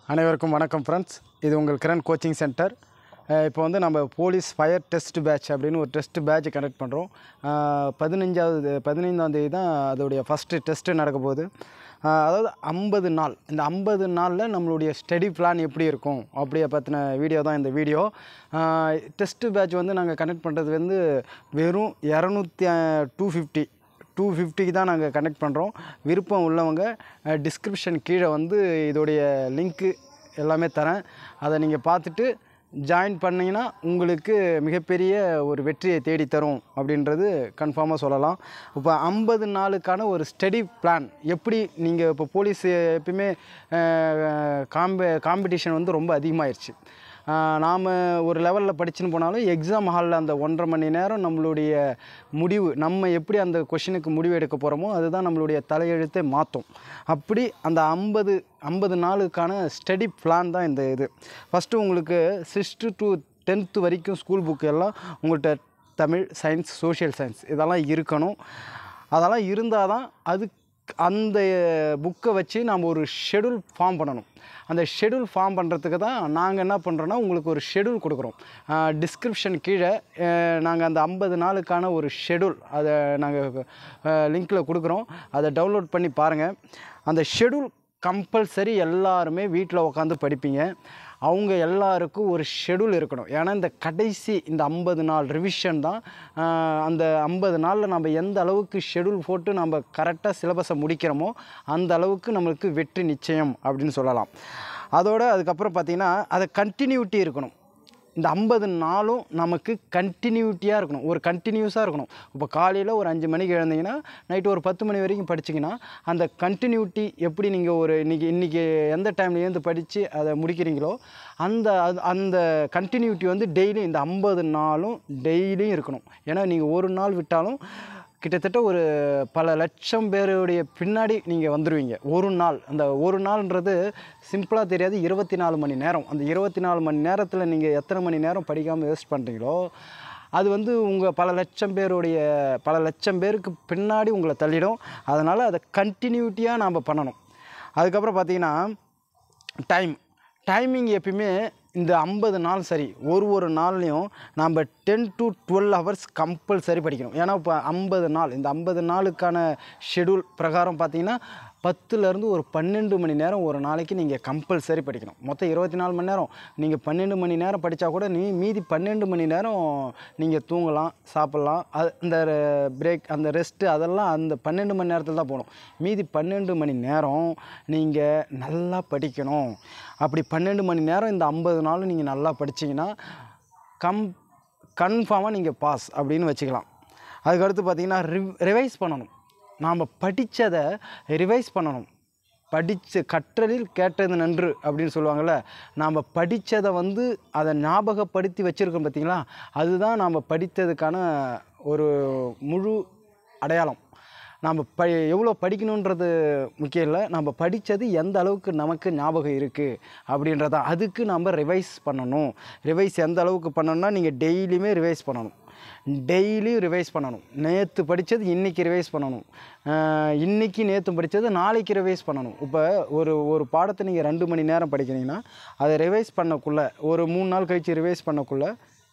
அனைவருக்கும் வணக்கம் ஃப்ரெண்ட்ஸ் இது உங்கள் கிரண் கோச்சிங் சென்டர் இப்போ வந்து நம்ம போலீஸ் ஃபயர் டெஸ்ட் பேட்ச் அப்படின்னு ஒரு டெஸ்ட் பேட்ச் கண்டக்ட் பண்ணுறோம் பதினஞ்சாவது பதினைந்தாம் தேதி தான் அதோடைய ஃபஸ்ட்டு டெஸ்ட்டு நடக்க போகுது ஆஹ் அதாவது ஐம்பது நாள் இந்த ஐம்பது நாளில் நம்மளுடைய ஸ்டடி பிளான் எப்படி இருக்கும் அப்படியே பற்றின வீடியோ தான் இந்த வீடியோ டெஸ்ட்டு பேட்ச் வந்து நாங்கள் கண்டக்ட் பண்ணுறது வந்து வெறும் இரநூத்தி டூ ஃபிஃப்டி டூ ஃபிஃப்டிக்கு தான் நாங்கள் கனெக்ட் பண்ணுறோம் விருப்பம் உள்ளவங்க டிஸ்கிரிப்ஷன் கீழே வந்து இதோடைய லிங்க்கு எல்லாமே தரேன் அதை நீங்கள் பார்த்துட்டு ஜாயின் பண்ணிங்கன்னா உங்களுக்கு மிகப்பெரிய ஒரு வெற்றியை தேடி தரும் அப்படின்றது கன்ஃபார்மாக சொல்லலாம் இப்போ ஐம்பது நாளுக்கான ஒரு ஸ்டடி பிளான் எப்படி நீங்கள் இப்போ போலீஸ் எப்பயுமே காம்பே காம்படிஷன் வந்து ரொம்ப அதிகமாகிருச்சு நாம் ஒரு லெவலில் படிச்சுன்னு போனாலும் எக்ஸாம் ஹாலில் அந்த ஒன்றரை மணி நேரம் நம்மளுடைய முடிவு நம்ம எப்படி அந்த கொஷினுக்கு முடிவு எடுக்க போகிறோமோ அதுதான் நம்மளுடைய தலையெழுத்தை மாற்றும் அப்படி அந்த ஐம்பது ஐம்பது நாளுக்கான ஸ்டடி பிளான் தான் இந்த இது ஃபஸ்ட்டு உங்களுக்கு சிக்ஸ்த்து டு டென்த்து வரைக்கும் ஸ்கூல் புக்கு எல்லாம் உங்கள்கிட்ட தமிழ் சயின்ஸ் சோஷியல் சயின்ஸ் இதெல்லாம் இருக்கணும் அதெல்லாம் இருந்தால் தான் அது அந்த புக்கை வச்சு நாம் ஒரு ஷெடியூல் ஃபார்ம் பண்ணணும் அந்த ஷெடியூல் ஃபார்ம் பண்ணுறதுக்கு தான் நாங்கள் என்ன பண்ணுறோன்னா உங்களுக்கு ஒரு ஷெடியூல் கொடுக்குறோம் டிஸ்கிரிப்ஷன் கீழே நாங்கள் அந்த ஐம்பது நாளுக்கான ஒரு ஷெடியூல் அதை நாங்கள் லிங்க்கில் கொடுக்குறோம் அதை டவுன்லோட் பண்ணி பாருங்கள் அந்த ஷெடியூல் கம்பல்சரி எல்லாருமே வீட்டில் உட்காந்து படிப்பீங்க அவங்க எல்லாருக்கும் ஒரு ஷெடியூல் இருக்கணும் ஏன்னா இந்த கடைசி இந்த ஐம்பது நாள் ரிவிஷன் தான் ஆஹ், அந்த ஐம்பது நாளில் நம்ம எந்த அளவுக்கு ஷெடியூல் போட்டு நம்ம கரெக்டாக சிலபஸை முடிக்கிறோமோ அந்த அளவுக்கு நம்மளுக்கு வெற்றி நிச்சயம் அப்படின்னு சொல்லலாம் அதோட அதுக்கப்புறம் பார்த்திங்கன்னா அதை கண்டினியூட்டி இருக்கணும் இந்த ஐம்பது நாளும் நமக்கு கண்டினியூட்டியாக இருக்கணும் ஒரு கண்டினியூஸாக இருக்கணும் இப்போ காலையில் ஒரு அஞ்சு மணிக்கு எழுந்தீங்கன்னா நைட்டு ஒரு பத்து மணி வரைக்கும் படிச்சிங்கன்னா அந்த கண்டினியூட்டி எப்படி நீங்கள் ஒரு இன்றைக்கி இன்றைக்கி எந்த டைமில் ஏந்து படித்து அதை முடிக்கிறீங்களோ அந்த அது அந்த கண்டினியூட்டி வந்து டெய்லி இந்த ஐம்பது நாளும் டெய்லியும் இருக்கணும் ஏன்னா நீங்கள் ஒரு நாள் விட்டாலும் கிட்டத்தட்ட ஒரு பல லட்சம் பேருடைய பின்னாடி நீங்கள் வந்துடுவீங்க ஒரு நாள் அந்த ஒரு நாள்ன்றது சிம்பிளாக தெரியாது இருபத்தி நாலு மணி நேரம் அந்த இருபத்தி நாலு மணி நேரத்தில் நீங்கள் எத்தனை மணி நேரம் படிக்காமல் வேஸ்ட் பண்ணுறீங்களோ அது வந்து உங்கள் பல லட்சம் பேருடைய பல லட்சம் பேருக்கு பின்னாடி உங்களை தள்ளிடும் அதனால் அதை கண்டினியூட்டியாக நாம் பண்ணணும் அதுக்கப்புறம் பார்த்தீங்கன்னா டைம் டைமிங் எப்பயுமே இந்த ஐம்பது நாள் சரி ஒரு ஒரு நாள்லையும் நம்ம ten to twelve hours compulsory படிக்கணும் ஏன்னா இப்போ ஐம்பது நாள் இந்த ஐம்பது நாளுக்கான ஷெடியூல் பிரகாரம் பார்த்தீங்கன்னா பத்துலேருந்து ஒரு பன்னெண்டு மணி நேரம் ஒரு நாளைக்கு நீங்கள் கம்பல்சரி படிக்கணும் மொத்தம் இருபத்தி நாலு மணி நேரம் நீங்கள் பன்னெண்டு மணி நேரம் படித்தா கூட நீ மீதி பன்னெண்டு மணி நேரம் நீங்கள் தூங்கலாம் சாப்பிட்லாம் அது அந்த பிரேக் அந்த ரெஸ்ட்டு அதெல்லாம் அந்த பன்னெண்டு மணி நேரத்தில் தான் போகணும் மீதி பன்னெண்டு மணி நேரம் நீங்கள் நல்லா படிக்கணும் அப்படி பன்னெண்டு மணி நேரம் இந்த ஐம்பது நாளும் நீங்கள் நல்லா படிச்சீங்கன்னா கம் கன்ஃபார்மாக நீங்கள் பாஸ் அப்படின்னு வச்சுக்கலாம் அதுக்கடுத்து பார்த்தீங்கன்னா ரிவ் ரிவைஸ் பண்ணணும் நாம் படித்ததை ரிவைஸ் பண்ணணும் படித்த கற்றலில் கேட்டது நன்று அப்படின்னு சொல்லுவாங்கள்ல நாம் படித்ததை வந்து அதை ஞாபகப்படுத்தி வச்சுருக்கோம் பார்த்தீங்களா அதுதான் நாம் படித்ததுக்கான ஒரு முழு அடையாளம் நாம் ப எவ்வளோ படிக்கணுன்றது முக்கியம் இல்லை நம்ம படித்தது எந்த அளவுக்கு நமக்கு ஞாபகம் இருக்குது அப்படின்றதான் அதுக்கு நம்ம ரிவைஸ் பண்ணணும் ரிவைஸ் எந்த அளவுக்கு பண்ணணும்னா நீங்கள் டெய்லியுமே ரிவைஸ் பண்ணணும் டெய்லியும் ரிவைஸ் பண்ணணும் நேற்று படித்தது இன்றைக்கி ரிவைஸ் பண்ணணும் ஆஹ் இன்னைக்கு நேற்று படித்தது நாளைக்கு ரிவைஸ் பண்ணணும் இப்போ ஒரு ஒரு பாடத்தை நீங்கள் ரெண்டு மணி நேரம் படிக்கிறீங்கன்னா அதை ரிவைஸ் பண்ணக்குள்ளே ஒரு மூணு நாள் கழித்து ரிவைஸ் பண்ணக்குள்ளே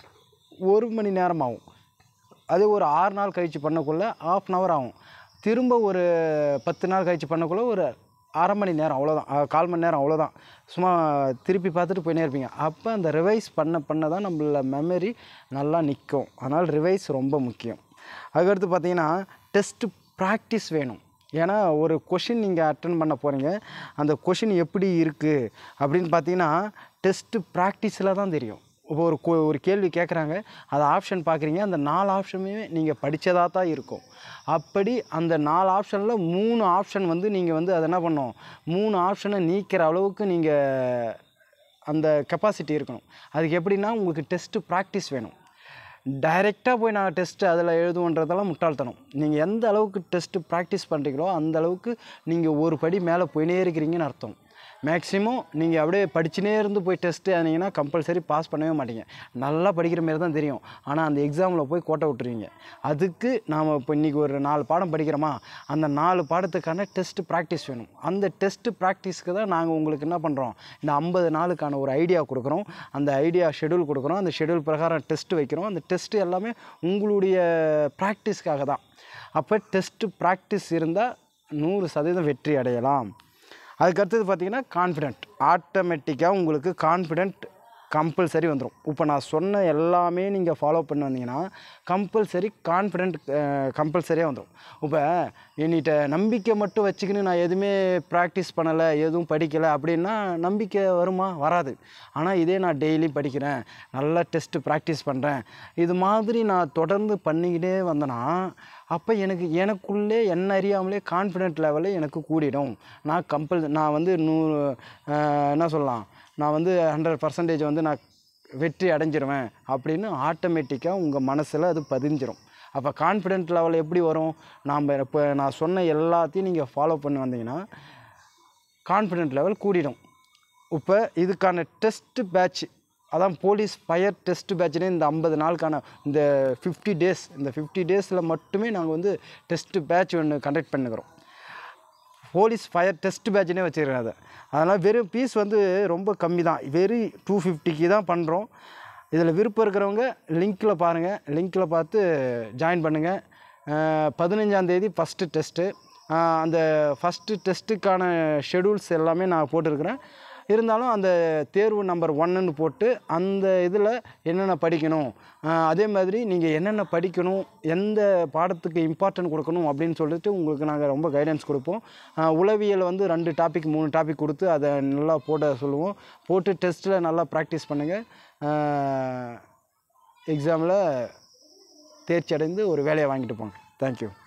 ஒரு மணி நேரம் ஆகும் அது ஒரு ஆறு நாள் கழித்து பண்ணக்குள்ளே ஆஃப் அன் ஹவர் ஆகும் திரும்ப ஒரு பத்து நாள் கழித்து பண்ணக்குள்ளே ஒரு அரை மணி நேரம் அவ்வளோதான் அஹ் கால் மணி நேரம் அவ்வளோதான் சும்மா திருப்பி பார்த்துட்டு போயினே இருப்பீங்க அப்போ அந்த ரிவைஸ் பண்ண பண்ண தான் நம்மள மெமரி நல்லா நிற்கும் அதனால் ரிவைஸ் ரொம்ப முக்கியம் அதுக்கடுத்து பார்த்தீங்கன்னா டெஸ்ட்டு ப்ராக்டிஸ் வேணும் ஏன்னா ஒரு கொஷின் நீங்கள் அட்டன் பண்ண போகிறீங்க அந்த கொஷின் எப்படி இருக்குது அப்படின்னு பார்த்தீங்கன்னா டெஸ்ட்டு ப்ராக்டிஸில் தான் தெரியும் இப்போ ஒரு கொ- ஒரு கேள்வி கேட்குறாங்க அது ஆப்ஷன் பார்க்குறீங்க அந்த நாலு ஆப்ஷனுமே நீங்கள் படித்ததாக தான் இருக்கும் அப்படி அந்த நாலு ஆப்ஷனில் மூணு ஆப்ஷன் வந்து நீங்கள் வந்து அதை என்ன பண்ணணும் மூணு ஆப்ஷனை நீக்கிற அளவுக்கு நீங்கள் அந்த கெப்பாசிட்டி இருக்கணும் அதுக்கு எப்படின்னா உங்களுக்கு டெஸ்ட்டு ப்ராக்டிஸ் வேணும் டைரெக்டாக போய் நான் டெஸ்ட்டு அதில் எழுதுவோன்றதெல்லாம் முட்டாள்தனம் நீங்கள் எந்த அளவுக்கு டெஸ்ட்டு ப்ராக்டிஸ் பண்ணுறீங்களோ அந்த அளவுக்கு நீங்கள் ஒரு படி மேலே போயினே இருக்கிறீங்கன்னு அர்த்தம் மேக்ஸிமம் நீங்கள் அப்படியே படிச்சுனே இருந்து போய் டெஸ்ட்டு ஆனீங்கன்னா கம்பல்சரி பாஸ் பண்ணவே மாட்டீங்க நல்லா படிக்கிற மாரி தான் தெரியும் ஆனால் அந்த எக்ஸாமில் போய் கோட்டை விட்டுருவீங்க அதுக்கு நாம் இப்போ இன்றைக்கி ஒரு நாலு பாடம் படிக்கிறோமா அந்த நாலு பாடத்துக்கான டெஸ்ட் ப்ராக்டிஸ் வேணும் அந்த டெஸ்ட் ப்ராக்டிஸ்க்கு தான் நாங்கள் உங்களுக்கு என்ன பண்ணுறோம் இந்த ஐம்பது நாளுக்கான ஒரு ஐடியா கொடுக்குறோம் அந்த ஐடியா ஷெடியூல் கொடுக்குறோம் அந்த ஷெடியூல் பிரகாரம் டெஸ்ட் வைக்கிறோம் அந்த டெஸ்ட்டு எல்லாமே உங்களுடைய ப்ராக்டிஸ்க்காக தான் அப்போ டெஸ்ட்டு ப்ராக்டிஸ் இருந்தால் நூறு சதவீதம் வெற்றி அடையலாம் அதுக்கடுத்தது பார்த்தீங்கன்னா கான்ஃபிடென்ட் ஆட்டோமேட்டிக்காக உங்களுக்கு கான்ஃபிடென்ட் கம்பல்சரி வந்துடும் இப்போ நான் சொன்ன எல்லாமே நீங்கள் ஃபாலோ பண்ணி வந்தீங்கன்னா கம்பல்சரி கான்ஃபிடென்ட் கம்பல்சரியாக வந்துடும் இப்போ என்கிட்ட நம்பிக்கை மட்டும் வச்சுக்கின்னு நான் எதுவுமே ப்ராக்டிஸ் பண்ணலை எதுவும் படிக்கலை அப்படின்னா நம்பிக்கை வருமா வராது ஆனால் இதே நான் டெய்லி படிக்கிறேன் நல்லா டெஸ்ட்டு ப்ராக்டிஸ் பண்ணுறேன் இது மாதிரி நான் தொடர்ந்து பண்ணிக்கிட்டே வந்தேன்னா அப்போ எனக்கு எனக்குள்ளே என்ன அறியாமலே கான்ஃபிடென்ட் லெவலு எனக்கு கூடிடும் நான் கம்பல் நான் வந்து நூறு ஆஹ், என்ன சொல்லலாம் நான் வந்து ஹண்ட்ரட் பர்சன்டேஜ் வந்து நான் வெற்றி அடைஞ்சிருவேன் அப்படின்னு ஆட்டோமேட்டிக்காக உங்கள் மனசில் அது பதிஞ்சிரும் அப்போ கான்ஃபிடென்ட் லெவல் எப்படி வரும் நாம் இப்போ நான் சொன்ன எல்லாத்தையும் நீங்கள் ஃபாலோ பண்ணி வந்தீங்கன்னா கான்ஃபிடென்ட் லெவல் கூடிடும் இப்போ இதுக்கான டெஸ்ட் பேட்ச் அதான் போலீஸ் ஃபயர் டெஸ்ட் பேட்ச்னே இந்த ஐம்பது நாளுக்கான இந்த ஃபிஃப்டி டேஸ் இந்த ஃபிஃப்டி டேஸில் மட்டுமே நாங்கள் வந்து டெஸ்ட் பேட்ச் ஒன்று கண்டக்ட் பண்ணுகிறோம் போலீஸ் ஃபயர் டெஸ்ட் பேட்ச்னே வச்சுருக்கேன் அதை அதனால் வெறும் ஃபீஸ் வந்து ரொம்ப கம்மி தான் வெறும் டூ ஃபிஃப்டிக்கு தான் பண்ணுறோம் இதில் விருப்பம் இருக்கிறவங்க லிங்க்கில் பாருங்கள் லிங்க்கில் பார்த்து ஜாயின் பண்ணுங்கள் பதினஞ்சாந்தேதி ஃபஸ்ட்டு டெஸ்ட்டு அந்த ஃபஸ்ட்டு டெஸ்ட்டுக்கான ஷெடியூல்ஸ் எல்லாமே நான் போட்டிருக்கிறேன் இருந்தாலும் அந்த தேர்வு நம்பர் ஒன்றுன்னு போட்டு அந்த இதில் என்னென்ன படிக்கணும் ஆஹ் அதே மாதிரி நீங்கள் என்னென்ன படிக்கணும் எந்த பாடத்துக்கு இம்பார்ட்டன்ட் கொடுக்கணும் அப்படின்னு சொல்லிட்டு உங்களுக்கு நாங்கள் ரொம்ப கைடன்ஸ் கொடுப்போம் ஆஹ் உளவியல் வந்து ரெண்டு டாபிக் மூணு டாபிக் கொடுத்து அதை நல்லா போட சொல்லுவோம் போட்டு டெஸ்ட்டில் நல்லா ப்ராக்டிஸ் பண்ணுங்கள் எக்ஸாமில் தேர்ச்சி அடைந்து ஒரு வேலையை வாங்கிட்டு போங்க தேங்க்யூ